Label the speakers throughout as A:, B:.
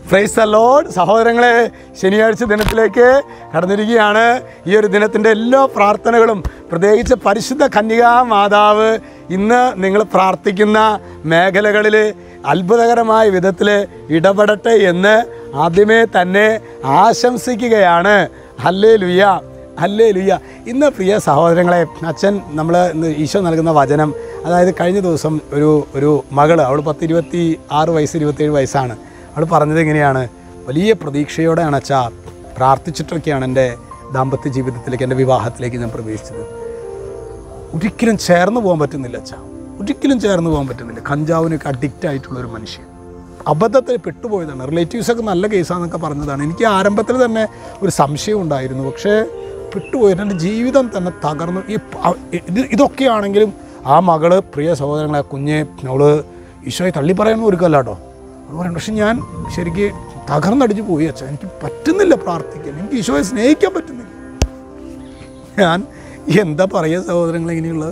A: praise the load സഹോദരങ്ങളെ ശനിയാഴ്ച ദിനത്തിലേക്ക് കടന്നിരിക്കുകയാണ് ഈ ഒരു ദിനത്തിൻ്റെ എല്ലാ പ്രാർത്ഥനകളും പ്രത്യേകിച്ച് പരിശുദ്ധ കന്യകാ മാതാവ് ഇന്ന് നിങ്ങൾ പ്രാർത്ഥിക്കുന്ന മേഖലകളിൽ അത്ഭുതകരമായ വിധത്തിൽ ഇടപെടട്ടെ എന്ന് ആദ്യമേ തന്നെ ആശംസിക്കുകയാണ് ഹല്ലേ ലുയ്യ ഹല്ലേ ലുയ്യ ഇന്ന് പ്രിയ സഹോദരങ്ങളെ അച്ഛൻ നമ്മൾ ഇന്ന് ഈശോ നൽകുന്ന വചനം അതായത് കഴിഞ്ഞ ദിവസം ഒരു ഒരു മകള് അവൾ പത്ത് ഇരുപത്തി ആറ് വയസ്സ് ഇരുപത്തേഴ് വയസ്സാണ് അവൾ പറഞ്ഞത് എങ്ങനെയാണ് വലിയ പ്രതീക്ഷയോടെയാണ് അച്ഛാ പ്രാർത്ഥിച്ചിട്ടൊക്കെയാണ് എൻ്റെ ദാമ്പത്യ ജീവിതത്തിലേക്ക് എൻ്റെ വിവാഹത്തിലേക്ക് ഞാൻ പ്രവേശിച്ചത് ഒരിക്കലും ചേർന്ന് പോകാൻ പറ്റുന്നില്ല അച്ഛാ ഒരിക്കലും ചേർന്ന് പോകാൻ പറ്റുന്നില്ല കഞ്ചാവിനൊക്കെ അഡിക്റ്റ് ആയിട്ടുള്ള ഒരു മനുഷ്യൻ അബദ്ധത്തിൽ പെട്ടുപോയതാണ് റിലേറ്റീവ്സൊക്കെ നല്ല കേസാന്നൊക്കെ പറഞ്ഞതാണ് എനിക്ക് ആരംഭത്തിൽ തന്നെ ഒരു സംശയം ഉണ്ടായിരുന്നു പക്ഷേ പെട്ടുപോയത് എൻ്റെ ജീവിതം തന്നെ തകർന്നു ഈ പ- ഇത് ഇതൊക്കെയാണെങ്കിലും ആ മകള് പ്രിയ സഹോദരങ്ങളെ കുഞ്ഞെ അവള് ഈശോയെ തള്ളി പറയാൻ ഒരുക്കല്ല കേട്ടോ അവൾ പറയും പക്ഷെ ഞാൻ ശരിക്ക് തകർന്നടിച്ച് പോയി അച്ഛാ എനിക്ക് പറ്റുന്നില്ല പ്രാർത്ഥിക്കാൻ എനിക്ക് ഈശോയെ സ്നേഹിക്കാൻ പറ്റുന്നില്ല ഞാൻ എന്താ പറയുക സഹോദരങ്ങൾ ഇങ്ങനെയുള്ളത്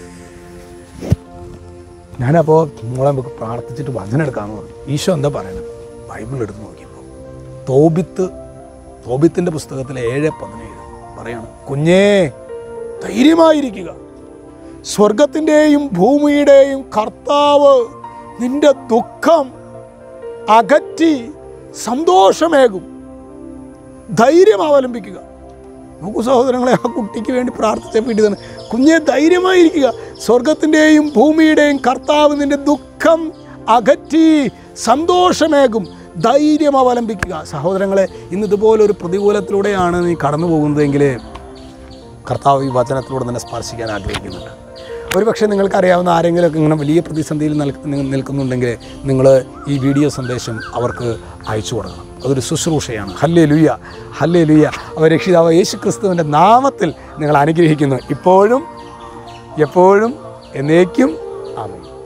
A: ഞാനപ്പോൾ നിങ്ങളെ നമുക്ക് പ്രാർത്ഥിച്ചിട്ട് വചനം എടുക്കാമെന്ന് പറഞ്ഞു ഈശോ എന്താ പറയണത് ബൈബിൾ എടുത്ത് നോക്കിയപ്പോൾ തോബിത്ത് തോബിത്തിൻ്റെ പുസ്തകത്തിലെ ഏഴ് പതിനേഴ് പറയാണ് കുഞ്ഞേ ധൈര്യമായിരിക്കുക സ്വർഗത്തിൻ്റെയും ഭൂമിയുടെയും കർത്താവ് നിന്റെ ദുഃഖം അകറ്റി സന്തോഷമേകും ധൈര്യം അവലംബിക്കുക നോക്കൂ സഹോദരങ്ങളെ ആ കുട്ടിക്ക് വേണ്ടി പ്രാർത്ഥിച്ച വീട്ടിൽ തന്നെ കുഞ്ഞെ ധൈര്യമായിരിക്കുക സ്വർഗത്തിൻ്റെയും ഭൂമിയുടെയും കർത്താവ് നിന്റെ ദുഃഖം അകറ്റി സന്തോഷമേകും ധൈര്യം അവലംബിക്കുക സഹോദരങ്ങളെ ഇന്ന് ഇതുപോലൊരു പ്രതികൂലത്തിലൂടെയാണ് നീ കടന്നു പോകുന്നതെങ്കിൽ കർത്താവ് ഈ വചനത്തിലൂടെ തന്നെ സ്പർശിക്കാൻ ആഗ്രഹിക്കുന്നുണ്ട് ഒരുപക്ഷെ നിങ്ങൾക്കറിയാവുന്ന ആരെങ്കിലുമൊക്കെ ഇങ്ങനെ വലിയ പ്രതിസന്ധിയിൽ നിൽക്ക- നി- നിൽക്കുന്നുണ്ടെങ്കിൽ നിങ്ങൾ ഈ വീഡിയോ സന്ദേശം അവർക്ക് അയച്ചു കൊടുക്കണം അതൊരു ശുശ്രൂഷയാണ് ഹല്ലേ ലുയ്യ ഹല്ലേ ലുയ്യ അവർ രക്ഷിതാവ് യേശു ക്രിസ്തുവിൻ്റെ നാമത്തിൽ നിങ്ങൾ അനുഗ്രഹിക്കുന്നു ഇപ്പോഴും എപ്പോഴും എന്നേക്കും ആമേൻ